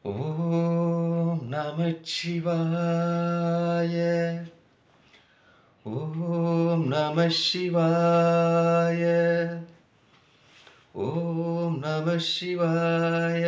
ஓம் நமச்சிவாய ஓம் நம சிவாய ஓம் நம சிவாய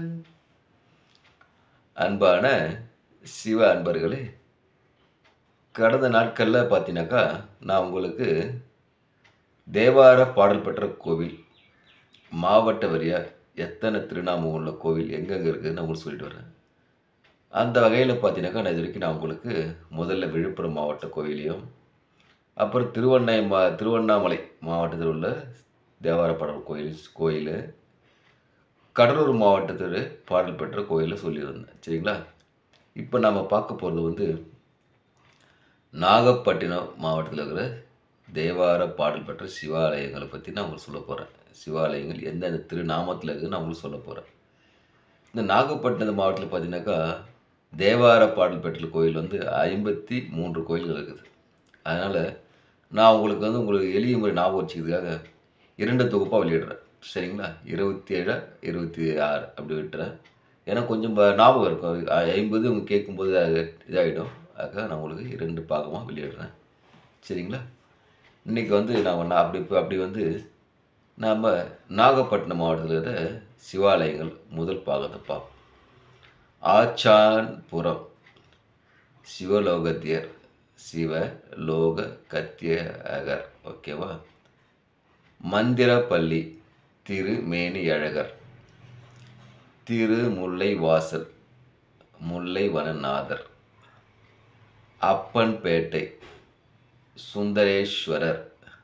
அன்பான சிவ அன்பர்களே கடந்த நாட்களில் பார்த்தீங்கன்னாக்கா நான் உங்களுக்கு தேவார பாடல் பெற்ற கோவில் மாவட்ட வரியாக எத்தனை திருநாமம் உள்ள கோவில் எங்கெங்கே இருக்குதுன்னு நான் உங்களுக்கு சொல்லிட்டு வரேன் அந்த வகையில் பார்த்தீங்கன்னாக்கா நான் இது வரைக்கும் நான் உங்களுக்கு முதல்ல விழுப்புரம் மாவட்ட கோவிலையும் அப்புறம் திருவண்ணை மா திருவண்ணாமலை மாவட்டத்தில் உள்ள தேவார பாடல் கோயில் கோயில் கடலூர் மாவட்டத்தில் பாடல் பெற்ற கோயிலை சொல்லியிருந்தேன் சரிங்களா இப்போ நாம் பார்க்க போகிறது வந்து நாகப்பட்டினம் மாவட்டத்தில் இருக்கிற தேவார பாடல் பெற்ற சிவாலயங்களை பற்றி நான் உங்களுக்கு சொல்ல போகிறேன் சிவாலயங்கள் எந்தெந்த திருநாமத்தில் இருக்குதுன்னு நான் உங்களுக்கு சொல்ல போகிறேன் இந்த நாகப்பட்டினம் மாவட்டத்தில் பார்த்தீங்கன்னாக்கா தேவார பாடல் பெற்ற கோயில் வந்து ஐம்பத்தி மூன்று கோயில்கள் இருக்குது அதனால் நான் உங்களுக்கு வந்து உங்களுக்கு எளிய முறை ஞாபகம் வச்சுக்கிறதுக்காக இரண்டு தொகுப்பாக வெளியிடுறேன் சரிங்களா இருபத்தி ஏழு இருபத்தி ஆறு அப்படி விட்டுறேன் ஏன்னா கொஞ்சம் ப- ஞாபகம் இருக்கும் ஐ- ஐம்பது உங்க கேட்கும்போது அது இதாகிடும் அதுக்காக நான் உங்களுக்கு இரண்டு பாகமாக வெளியிடுறேன் சரிங்களா இன்றைக்கி வந்து நாம் நான் அப்படி இப்போ அப்படி வந்து நாம் நாகப்பட்டினம் மாவட்டத்தில் இருக்கிற சிவாலயங்கள் முதல் பாகத்தை பார்ப்போம் ஆச்சான்புரம் சிவலோகத்தியர் சிவலோக கத்தியகர் ஓகேவா மந்திரப்பள்ளி திருமேனி அழகர் திருமுல்லை வாசல் முல்லை வனநாதர் அப்பன்பேட்டை சுந்தரேஸ்வரர்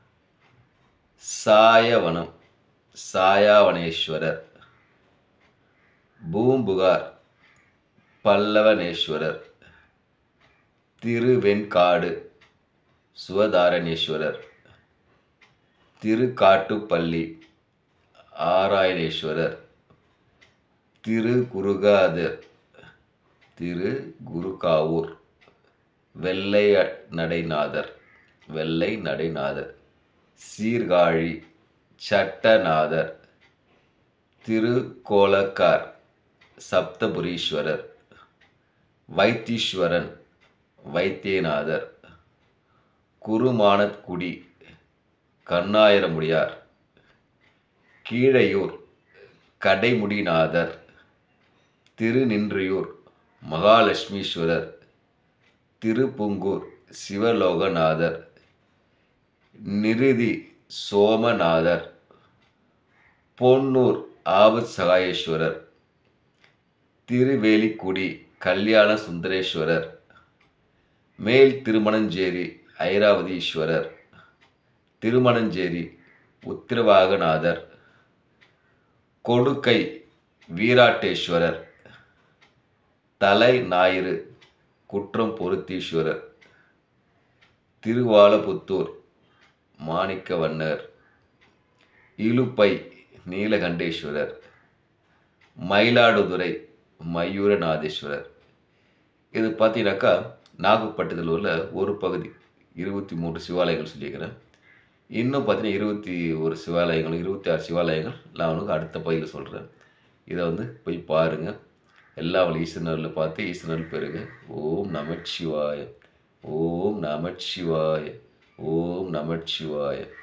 சாயவனம் சாயாவனேஸ்வரர் பூம்புகார் பல்லவனேஸ்வரர் திருவெண்காடு சுவதாரணேஸ்வரர் திருக்காட்டுப்பள்ளி ஆராயணேஸ்வரர் திரு குருகாதர் திரு குருகாவூர் வெள்ளை நடைநாதர் வெள்ளை நடைநாதர் சீர்காழி சட்டநாதர் திருக்கோலக்கார் சப்தபுரீஸ்வரர் வைத்தீஸ்வரன் வைத்தியநாதர் குருமானத்குடி கண்ணாயிரமுடியார் கீழையூர் கடைமுடிநாதர் திருநின்றியூர் மகாலட்சுமீஸ்வரர் திருப்புங்கூர் சிவலோகநாதர் நிருதி சோமநாதர் பொன்னூர் ஆபத் சகாயேஸ்வரர் திருவேலிக்குடி கல்யாண சுந்தரேஸ்வரர் மேல் திருமணஞ்சேரி ஐராவதீஸ்வரர் திருமணஞ்சேரி உத்திரவாகநாதர் கொடுக்கை வீராட்டேஸ்வரர் தலை ஞாயிறு குற்றம் பொருத்தீஸ்வரர் திருவாலபுத்தூர் மாணிக்கவண்ணர் இலுப்பை நீலகண்டேஸ்வரர் மயிலாடுதுறை மயூரநாதேஸ்வரர் இது பார்த்தீங்கன்னாக்கா நாகப்பட்டினத்தில் உள்ள ஒரு பகுதி இருபத்தி மூன்று சிவாலயங்கள் சொல்லியிருக்கிறேன் இன்னும் பார்த்தீங்கன்னா இருபத்தி ஒரு சிவாலயங்கள் இருபத்தி ஆறு சிவாலயங்கள் நான் உனக்கு அடுத்த பகுதியில் சொல்கிறேன் இதை வந்து போய் பாருங்கள் எல்லா வழி ஈஸ்வரனில் பார்த்து ஈஸ்வரன் பெருக ஓம் நமச்சிவாய ஓம் நமச்சிவாய ஓம் நமச்சிவாய